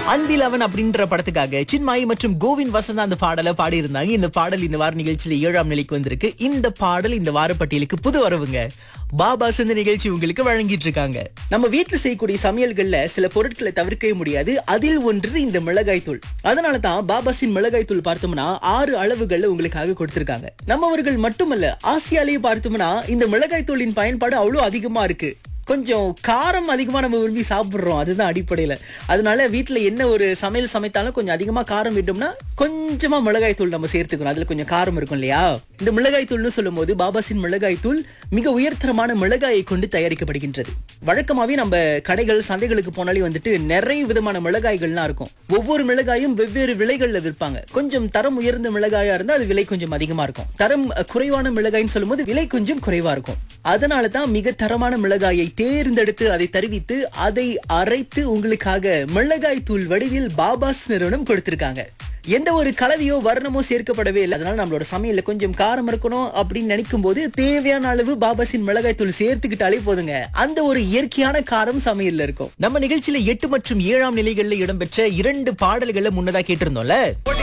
அன்பில் அவன் அப்படின்ற படத்துக்காக சின்மாயி மற்றும் கோவிந்த் வசந்த் அந்த பாடலை பாடியிருந்தாங்க இந்த பாடல் இந்த வார நிகழ்ச்சியில ஏழாம் நிலைக்கு வந்திருக்கு இந்த பாடல் இந்த வார பட்டியலுக்கு புது வரவுங்க பாபா இந்த நிகழ்ச்சி உங்களுக்கு வழங்கிட்டு இருக்காங்க நம்ம வீட்டுல செய்யக்கூடிய சமையல்கள்ல சில பொருட்களை தவிர்க்கவே முடியாது அதில் ஒன்று இந்த மிளகாய் தூள் அதனால தான் பாபாசின் மிளகாய் தூள் பார்த்தோம்னா ஆறு அளவுகள்ல உங்களுக்காக கொடுத்திருக்காங்க நம்மவர்கள் மட்டுமல்ல ஆசியாலேயே பார்த்தோம்னா இந்த மிளகாய் தூளின் பயன்பாடு அவ்வளவு அதிகமா இருக்கு கொஞ்சம் காரம் அதிகமா நம்ம விரும்பி சாப்பிடுறோம் அதுதான் அடிப்படையில அதனால வீட்ல என்ன ஒரு சமையல் சமைத்தாலும் கொஞ்சம் அதிகமா காரம் விட்டோம்னா கொஞ்சமா மிளகாய் தூள் நம்ம சேர்த்துக்கணும் அதுல கொஞ்சம் காரம் இருக்கும் இல்லையா இந்த மிளகாய் தூள்னு சொல்லும்போது பாபாசின் மிளகாய் தூள் மிக உயர்தரமான மிளகாயை கொண்டு தயாரிக்கப்படுகின்றது வழக்கமாவே நம்ம கடைகள் சந்தைகளுக்கு போனாலே வந்துட்டு நிறைய விதமான மிளகாய்கள்லாம் இருக்கும் ஒவ்வொரு மிளகாயும் வெவ்வேறு விலைகள்ல விற்பாங்க கொஞ்சம் தரம் உயர்ந்த மிளகாயா இருந்தா அது விலை கொஞ்சம் அதிகமா இருக்கும் தரம் அஹ், குறைவான மிளகாய்னு சொல்லும்போது விலை கொஞ்சம் குறைவா இருக்கும் அதனால தான் மிக தரமான மிளகாயை தேர்ந்தெடுத்து அதை தருவித்து அதை அரைத்து உங்களுக்காக மிளகாய் தூள் வடிவில் பாபாஸ் நிறுவனம் கொடுத்திருக்காங்க எந்த ஒரு கலவையோ வர்ணமோ சேர்க்கப்படவே இல்லை அதனால நம்மளோட சமையல்ல கொஞ்சம் காரம் இருக்கணும் அப்படின்னு நினைக்கும் போது தேவையான அளவு பாபாசின் மிளகாய் தூள் சேர்த்துக்கிட்டாலே போதுங்க அந்த ஒரு இயற்கையான காரம் சமையல்ல இருக்கும் நம்ம நிகழ்ச்சியில எட்டு மற்றும் ஏழாம் நிலைகள்ல இடம்பெற்ற இரண்டு பாடல்களை முன்னதா கேட்டிருந்தோம்ல